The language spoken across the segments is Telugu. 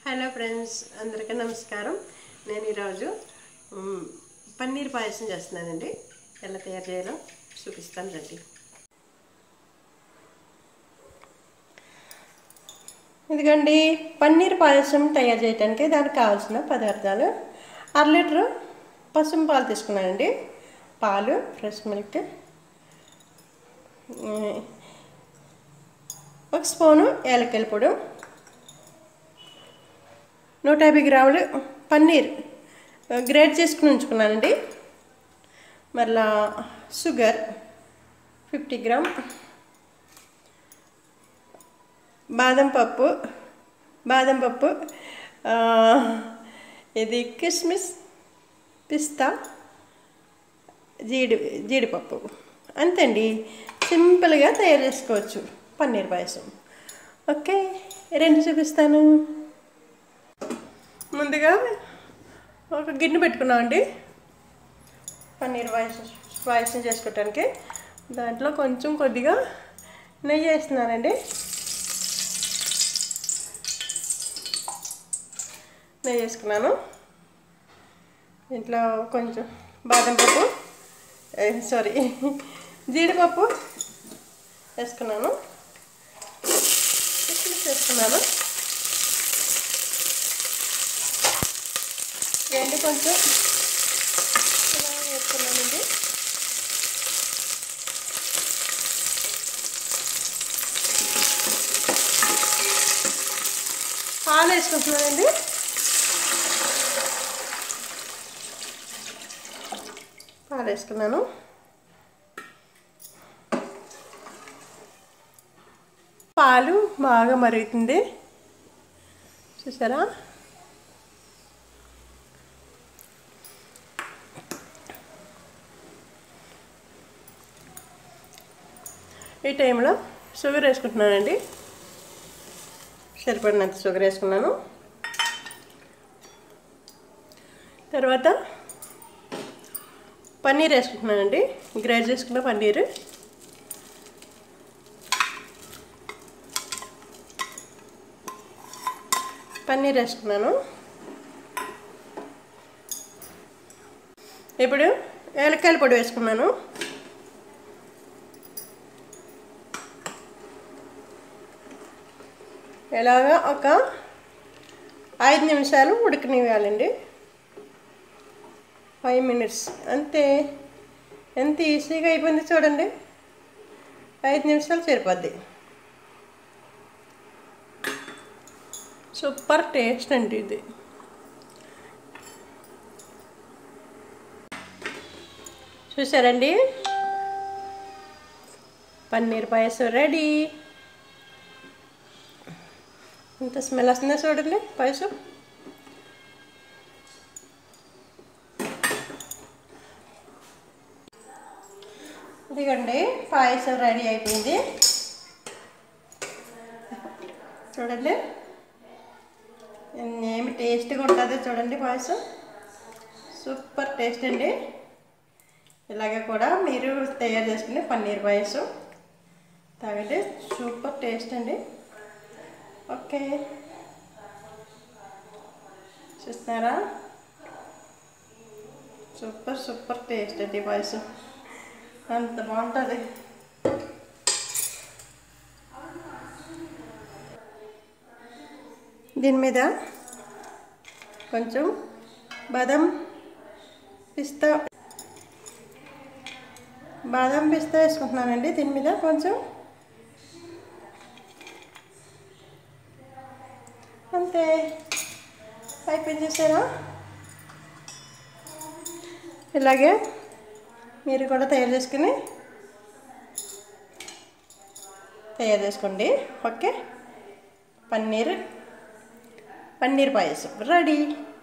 హలో ఫ్రెండ్స్ అందరికీ నమస్కారం నేను ఈరోజు మ్, పన్నీర్ పాయసం చేస్తున్నానండి ఎలా తయారు చేయాలో చూపిస్తాను రండి ఇదిగోండి పన్నీర్ పాయసం తయారు చేయడానికి దానికి కావాల్సిన పదార్థాలు అర లీటరు పసుపు పాలు తీసుకున్నానండి పాలు ఫ్రెష్ మిల్క్ మ్, ఒక స్పూను ఏలక్కల పొడి నూట యాభై గ్రాములు పన్నీర్ గ్రేట్ చేసుకుని ఉంచుకున్నానండి మరలా షుగర్ ఫిఫ్టీ గ్రామ్ బాదం పప్పు బాదం పప్పు ఆ, ఇది కిస్మిస్ పిస్తా జీడి జీడిపప్పు అంతేండి సింపుల్గా తయారు చేసుకోవచ్చు పన్నీర్ పాయసం ఓకే రెండు చూపిస్తాను ముందుగా ఒక గిన్నె పెట్టుకున్నామండి పన్నీర్ పాయసం పాయసం చేసుకోవటానికి దాంట్లో కొంచెం కొద్దిగా నెయ్యి వేస్తున్నానండి నెయ్యి వేసుకున్నాను ఇంట్లో కొంచెం బాదం పప్పు సారీ జీడిపప్పు వేసుకున్నాను కిస్మిస్ వేసుకున్నాను రెండు కొంచెం ఇలా వేసుకున్నానండి పాలు వేసుకుంటున్నానండి పాలు వేసుకున్నాను పాలు బాగా మరుగుతుంది చూసారా ఈ టైంలో షుగర్ వేసుకుంటున్నానండి సరిపడినంత షుగర్ వేసుకున్నాను తర్వాత పన్నీర్ వేసుకుంటున్నానండి గ్రైండ్ చేసుకున్న పన్నీర్ పన్నీర్ వేసుకున్నాను ఇప్పుడు ఏలక్కాయల పొడి వేసుకున్నాను ఎలాగా ఒక ఐదు నిమిషాలు ఉడకనివ్వాలండి ఫైవ్ మినిట్స్ అంతే ఎంత ఈజీగా అయిపోయింది చూడండి ఐదు నిమిషాలు సరిపోద్ది సూపర్ టేస్ట్ అండి ఇది చూసారండి పన్నీర్ పాయసం రెడీ ఎంత స్మెల్ వస్తుందో చూడండి పాయసం ఇదిగండి పాయసం రెడీ అయిపోయింది చూడండి ఏమి టేస్ట్గా ఉంటుందో చూడండి పాయసం సూపర్ టేస్ట్ అండి ఇలాగే కూడా మీరు తయారు చేసుకునే పన్నీర్ పాయసం తాగండి సూపర్ టేస్ట్ అండి ఓకే చూస్తున్నారా సూపర్ సూపర్ టేస్ట్ అండి పాయసం అంత బాగుంటుంది దీని మీద కొంచెం బాదం పిస్తా బాదం పిస్తా వేసుకుంటున్నానండి దీని మీద కొంచెం అంతే అయిపోయింది చూసారా ఇలాగే మీరు కూడా తయారు చేసుకుని తయారు చేసుకోండి ఓకే పన్నీర్ పన్నీర్ పాయసం రెడీ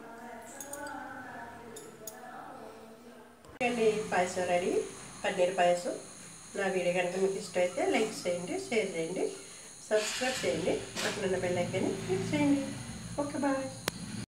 అండి పాయసం రెడీ పన్నీర్ పాయసం నా వీడియో కనుక మీకు ఇష్టమైతే లైక్ చేయండి షేర్ చేయండి సబ్స్క్రైబ్ చేయండి పక్కన బెల్ ఐకాన్ని క్లిక్ చేయండి ఓకే బాయ్